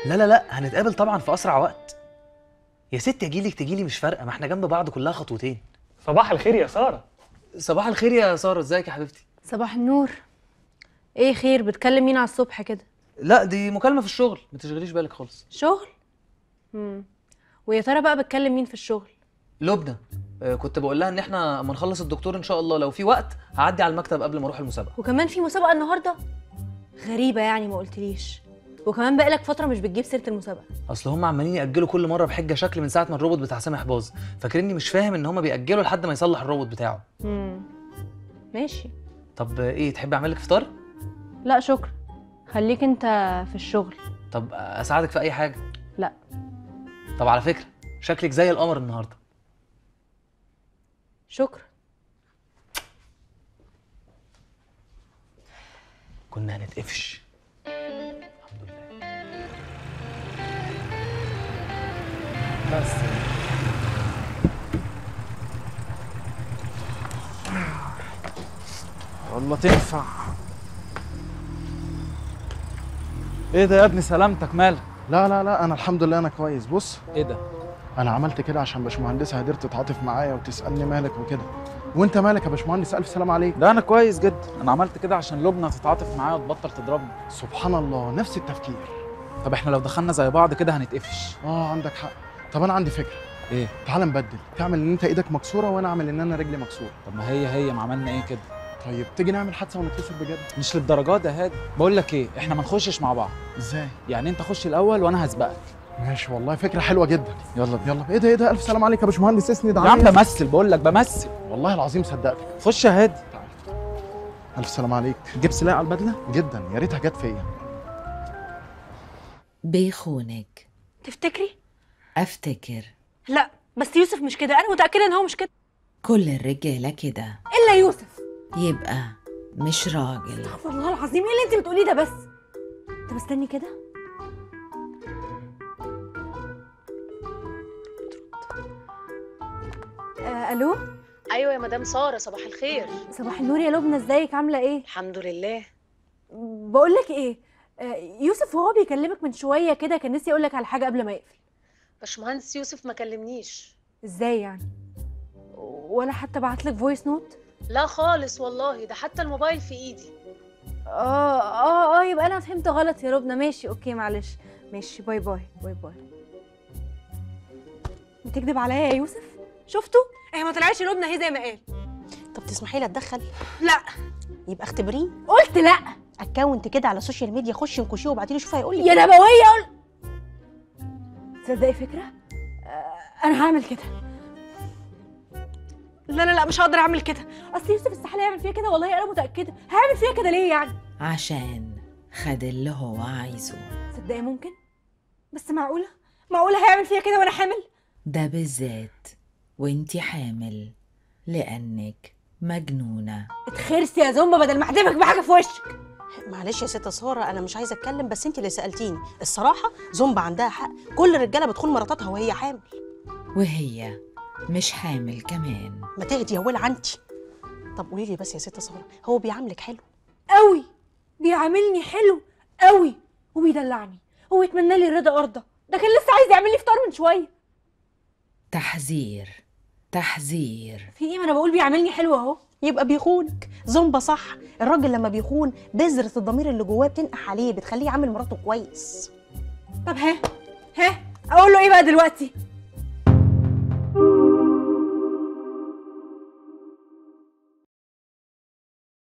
لا لا لا هنتقابل طبعا في اسرع وقت يا ست اجيلك تجيلي مش فارقه ما احنا جنب بعض كلها خطوتين صباح الخير يا ساره صباح الخير يا ساره ازيك يا حبيبتي صباح النور ايه خير بتكلم مين على الصبح كده لا دي مكالمه في الشغل ما تشغليش بالك خالص شغل امم ويا ترى بقى بتكلم مين في الشغل لبنى آه، كنت بقول لها ان احنا اما نخلص الدكتور ان شاء الله لو في وقت هعدي على المكتب قبل ما اروح المسابقه وكمان في مسابقه النهارده غريبه يعني ما قلتليش وكمان بقالك فتره مش بتجيب سيره المسابقه اصل هم عمالين ياجلوا كل مره بحجه شكل من ساعه ما الروبوت بتاع سامح باظ فاكرني مش فاهم ان هم بياجلوا لحد ما يصلح الروبوت بتاعه امم ماشي طب آه، ايه تحبي اعمل لك فطار لا شكرا خليك انت في الشغل طب آه، اساعدك في اي حاجه لا طب على فكره شكلك زي القمر النهارده شكرا كنا هنتقفش الحمد لله بس والله تنفع ايه ده يا ابني سلامتك مالك لا لا لا انا الحمد لله انا كويس بص ايه ده انا عملت كده عشان باشمهندسه هدير تتعاطف معايا وتسالني مالك وكده وانت مالك يا باشمهندس الف سلام عليك ده انا كويس جدا انا عملت كده عشان لبنى تتعاطف معايا وتبطل تضربني سبحان الله نفس التفكير طب احنا لو دخلنا زي بعض كده هنتقفش اه عندك حق طب انا عندي فكره ايه تعال نبدل تعمل ان انت ايدك مكسوره وانا اعمل ان انا رجلي مكسوره طب ما هي هي ما عملنا ايه كده طيب تيجي نعمل حادثه ونتصل بجد مش للدرجات ده هادي بقول لك ايه احنا ما نخشش مع بعض ازاي يعني انت خش الاول وانا هسبقك ماشي والله فكره حلوه جدا يلا بينا يلا ايه ده ايه ده الف سلام عليك يا باشمهندس اسند يا عم عليا بمثل بقول لك بمثل والله العظيم صدقتك خش يا هادي الف سلام عليك تجيب سلاح على البدله جدا يا ريتها جت فيا بيخونك تفتكري افتكر لا بس يوسف مش كده انا متاكده ان هو مش كده كل الرجاله كده الا يوسف يبقى مش راجل استغفر الله العظيم ايه اللي انت بتقوليه ده بس طب استني كده آه الو ايوه يا مدام ساره صباح الخير صباح النور يا لبنى ازيك عامله ايه الحمد لله بقول لك ايه آه يوسف وهو بيكلمك من شويه كده كان نسي اقول لك على حاجه قبل ما يقفل باشمهندس يوسف ما كلمنيش ازاي يعني ولا حتى بعت لك فويس نوت لا خالص والله ده حتى الموبايل في ايدي اه اه اه يبقى انا فهمت غلط يا لبنى ماشي اوكي معلش ماشي باي باي باي باي بتكذب عليا يا يوسف شفتوا اهي ما طلعتش لبنى اهي زي ما قال طب تسمحي لي اتدخل لا يبقى اختبريه قلت لا اكونت كده على السوشيال ميديا خشي انكشيه وابعتي له شوفي هيقول لك يا نبويه قول تصدقي فكره آه انا هعمل كده لا لا لا مش هقدر اعمل كده اصل يوسف استحاله يعمل فيها كده والله انا متاكده هيعمل فيها كده ليه يعني عشان خد اللي هو عايزه تصدقي ممكن بس معقوله معقوله هيعمل فيها كده وانا حامل ده بالذات وانتي حامل لأنك مجنونة اتخرسي يا زومبا بدل ما احدفك بحاجه في وشك معلش يا ست ساره انا مش عايزه اتكلم بس انت اللي سالتيني الصراحه زومبا عندها حق كل الرجاله بتخون مراتاتها وهي حامل وهي مش حامل كمان ما تهدي يا ولع انت طب قولي لي بس يا ست ساره هو بيعاملك حلو قوي بيعاملني حلو قوي وبيدلعني ويتمنى لي الرضا ارضى ده كان لسه عايز يعمل لي فطار من شويه تحذير تحذير في ايه ما انا بقول بيعاملني حلو اهو يبقى بيخونك زومبا صح الراجل لما بيخون بذرة الضمير اللي جواه بتنقح عليه بتخليه يعامل مراته كويس طب ها ها اقول له ايه بقى دلوقتي